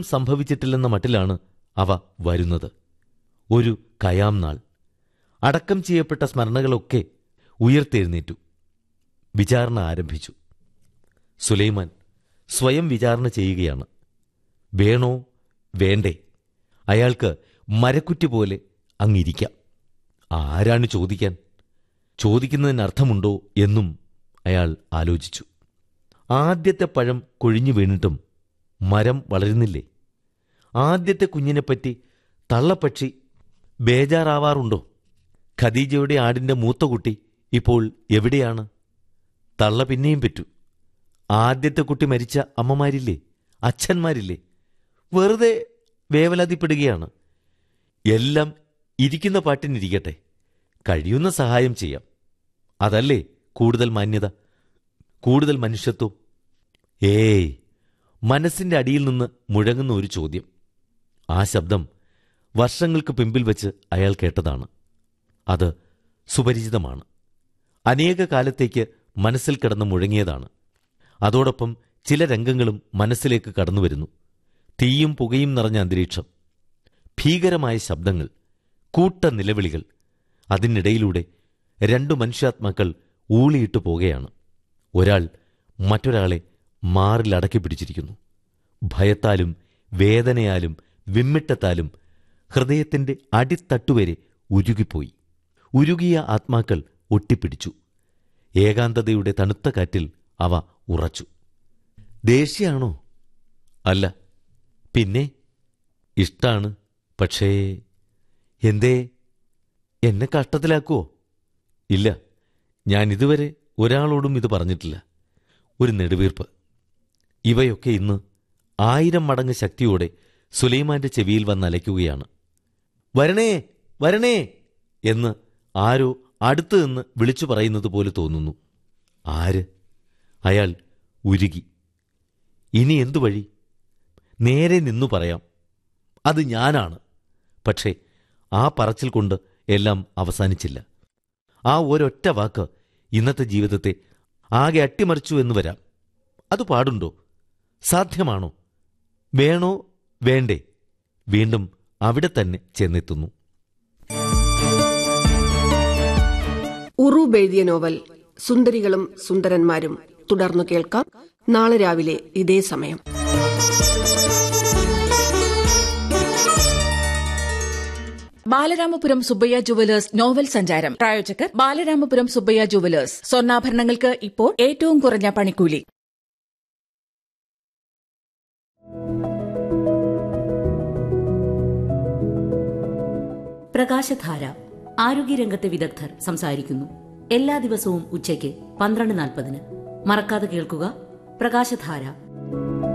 സംഭവിച്ചിട്ടില്ലെന്ന മട്ടിലാണ് അവ വരുന്നത് ഒരു കയാം നാൾ അടക്കം ചെയ്യപ്പെട്ട സ്മരണകളൊക്കെ ഉയർത്തെഴുന്നേറ്റു വിചാരണ ആരംഭിച്ചു സുലൈമാൻ സ്വയം വിചാരണ ചെയ്യുകയാണ് വേണോ വേണ്ടേ അയാൾക്ക് മരക്കുറ്റി പോലെ അങ്ങിരിക്കാം ആരാണ് ചോദിക്കാൻ ചോദിക്കുന്നതിന് അർത്ഥമുണ്ടോ എന്നും അയാൾ ആലോചിച്ചു ആദ്യത്തെ പഴം കൊഴിഞ്ഞു വീണിട്ടും മരം വളരുന്നില്ലേ ആദ്യത്തെ കുഞ്ഞിനെപ്പറ്റി തള്ളപ്പക്ഷി ബേജാറാവാറുണ്ടോ ഖദീജയുടെ ആടിന്റെ മൂത്ത കുട്ടി ഇപ്പോൾ എവിടെയാണ് തള്ള പിന്നെയും പറ്റു ആദ്യത്തെ കുട്ടി മരിച്ച അമ്മമാരില്ലേ അച്ഛന്മാരില്ലേ വെറുതെ വേവലാതിപ്പെടുകയാണ് എല്ലാം ഇരിക്കുന്ന പാട്ടിനിരിക്കട്ടെ കഴിയുന്ന സഹായം ചെയ്യാം അതല്ലേ കൂടുതൽ മാന്യത കൂടുതൽ മനുഷ്യത്വം ഏയ് മനസ്സിന്റെ അടിയിൽ നിന്ന് മുഴങ്ങുന്ന ഒരു ചോദ്യം ആ ശബ്ദം വർഷങ്ങൾക്ക് പിമ്പിൽ വെച്ച് അയാൾ കേട്ടതാണ് അത് സുപരിചിതമാണ് അനേക കാലത്തേക്ക് മനസ്സിൽ കിടന്ന് മുഴങ്ങിയതാണ് അതോടൊപ്പം ചില രംഗങ്ങളും മനസ്സിലേക്ക് കടന്നുവരുന്നു തീയും പുകയും നിറഞ്ഞ അന്തരീക്ഷം ഭീകരമായ ശബ്ദങ്ങൾ കൂട്ട നിലവിളികൾ അതിനിടയിലൂടെ രണ്ടു മനുഷ്യാത്മാക്കൾ ഊളിയിട്ടു പോകുകയാണ് ഒരാൾ മറ്റൊരാളെ മാറിലടക്കി പിടിച്ചിരിക്കുന്നു ഭയത്താലും വേദനയാലും വിമ്മിട്ടത്താലും ഹൃദയത്തിന്റെ അടിത്തട്ടുവരെ ഉരുകിപ്പോയി ഉരുകിയ ആത്മാക്കൾ ഒട്ടിപ്പിടിച്ചു ഏകാന്തതയുടെ തണുത്ത കാറ്റിൽ അവ ഉറച്ചു ദേഷ്യാണോ അല്ല പിന്നെ ഇഷ്ടാണ് പക്ഷേ എന്തേ എന്നെ കഷ്ടത്തിലാക്കുവോ ഇല്ല ഞാൻ ഇതുവരെ ഒരാളോടും ഇത് പറഞ്ഞിട്ടില്ല ഒരു നെടുവീർപ്പ് ഇവയൊക്കെ ഇന്ന് ആയിരം മടങ്ങ് ശക്തിയോടെ സുലൈമാന്റെ ചെവിയിൽ വന്നലയ്ക്കുകയാണ് വരണേ വരണേ എന്ന് ആരോ അടുത്തു നിന്ന് വിളിച്ചു പറയുന്നത് പോലെ തോന്നുന്നു ആര് അയാൾ ഉരുകി ഇനി എന്തു വഴി നേരെ നിന്നു പറയാം അത് ഞാനാണ് പക്ഷേ ആ പറച്ചിൽ കൊണ്ട് എല്ലാം അവസാനിച്ചില്ല ആ ഒരൊറ്റ വാക്ക് ഇന്നത്തെ ജീവിതത്തെ ആകെ അട്ടിമറിച്ചു എന്ന് വരാം അത് പാടുണ്ടോ സാധ്യമാണോ വേണോ വേണ്ടേ വീണ്ടും അവിടെ തന്നെ ചെന്നെത്തുന്നു ഉറൂബ് എഴുതിയ നോവൽ സുന്ദരികളും സുന്ദരന്മാരും തുടർന്നു കേൾക്കാം നാളെ രാവിലെ ഇതേ സമയം ബാലരാമപുരം സുബ്ബയ്യ ജുവലേഴ്സ് നോവൽ സഞ്ചാരം പ്രായോജകർ ബാലരാമപുരം സുബ്ബയ്യ ജുവലേഴ്സ് സ്വർണ്ണാഭരണങ്ങൾക്ക് ഇപ്പോൾ ഏറ്റവും കുറഞ്ഞ പണിക്കൂലി പ്രകാശധാര ആരോഗ്യരംഗത്തെ വിദഗ്ധർ സംസാരിക്കുന്നു എല്ലാ ദിവസവും ഉച്ചയ്ക്ക് പന്ത്രണ്ട് നാൽപ്പതിന് മറക്കാതെ കേൾക്കുക പ്രകാശധാര